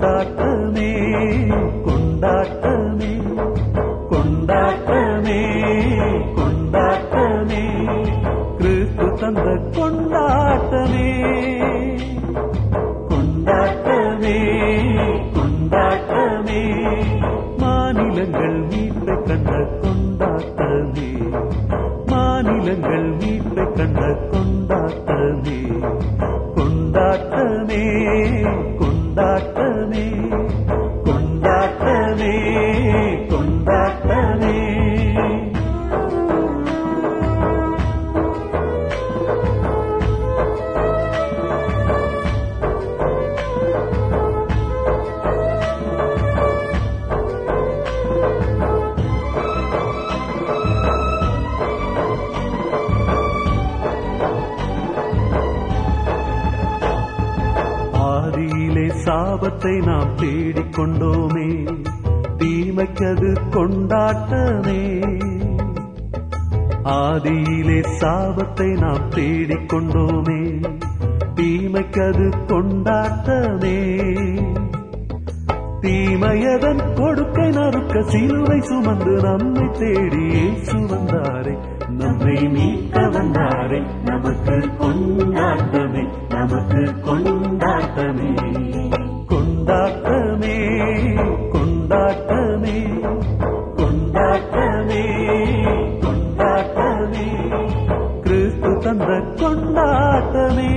கொண்டாட்டமே கொண்டாட்டமே கொண்டாட்டமே கொண்டாட்டமே கிறிஸ்து தந்த கொண்டாட்டமே கொண்டாட்டமே கொண்டாட்டமே மாநிலங்கள் மீட்பை கண்ட கொண்டாட்டமே மாநிலங்கள் மீட்பை கண்ட கொண்டாட்டமே கொண்டாட்டமே கொண்டாட்டமே கொண்டாட்டமே கொண்டாட்டமே ஆதியிலே சாபத்தை நாம் தேடிக் கொண்டோமே தீமைக்கது கொண்டாட்டமே ஆதியிலே சாபத்தை நாம் தேடிக் கொண்டோமே தீமைக்கது கொண்டாட்டமே தீமையதன் கொடுக்கை நறுக்க சிலுவை சுமந்து நம்மை தேடி இயேசு வந்தாரே நம்மை மீட்க வந்தாரே நமக்கு கொண்டாட்டமே நமக்கு கொண்டாட்டமே கொண்டாட்டமே கொண்டாட்டமே கொண்டாட்டமே கொண்டாட்டமே கிறிஸ்து தந்த கொண்டாட்டமே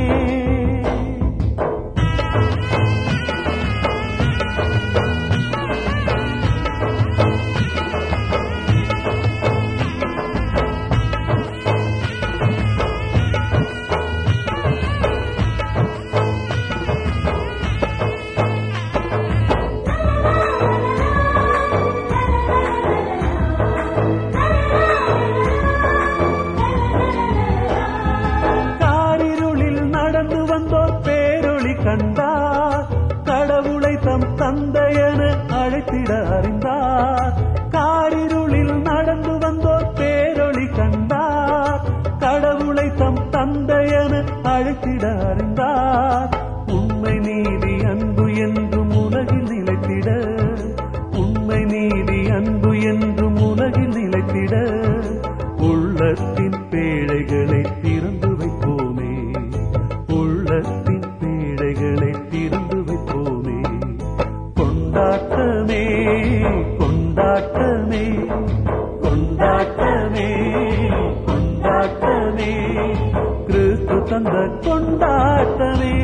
காரிருளில் நடந்து வந்தோர் பேரொளி கண்டார் கடவுளை தம் தந்தையென அழைத்திட அறிந்தார் காரிருளில் நடந்து வந்தோர் பேரொளி கண்டார் கடவுளை தம் தந்தையென அழைத்திட அறிந்தார் உண்மை நீதி அன்பு என்றும் உலகில் நிலைத்திட உண்மை நீதி அன்பு என்றும் உலகில் நிலைத்திட உள்ளத்தின் பேழைகளை திறந்து வைப்போமே உள்ளத்தின் பேழைகளை திறந்து வைப்போமே கொண்டாட்டமே கொண்டாட்டமே கொண்டாட்டமே கொண்டாட்டமே கிறிஸ்து தந்த கொண்டாட்டமே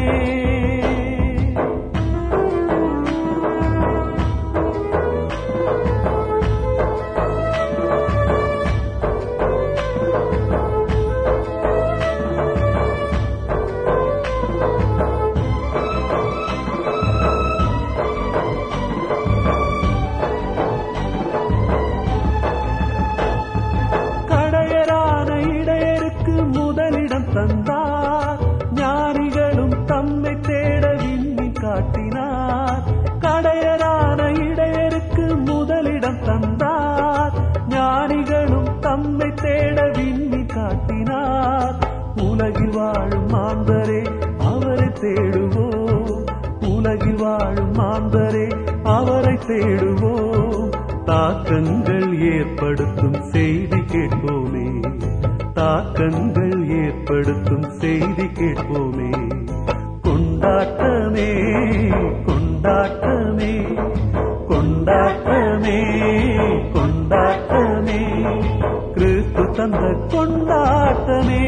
கடையரான இடையருக்கு முதலிடம் தந்தார் ஞானிகளும் தம்மை தேட விண்ணி காட்டினார் கடையரான இடையருக்கு முதலிடம் தந்தார் ஞானிகளும் தம்மை தேட விண்ணி காட்டினார் உலகில் வாழும் மாந்தரே அவரை தேடுவோம் உலகில் வாழும் மாந்தரே அவரை தேடுவோம் தாக்கங்கள் ஏற்படுத்தும் செய்தி கேட்போமே தாக்கங்கள் ஏற்படுத்தும் செய்தி கேட்போமே கொண்டாட்டமே கொண்டாட்டமே கொண்டாட்டமே கொண்டாட்டமே கிறிஸ்து தந்த கொண்டாட்டமே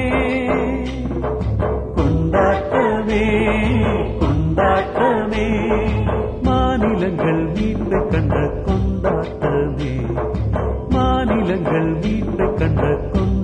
கொண்டாட்டமே கொண்டாட்டமே மாநிலங்கள் மீட்பை கண்ட கொண்டாட்டமே மாநிலங்கள் மீட்பை கண்ட கொண்டாட்டமே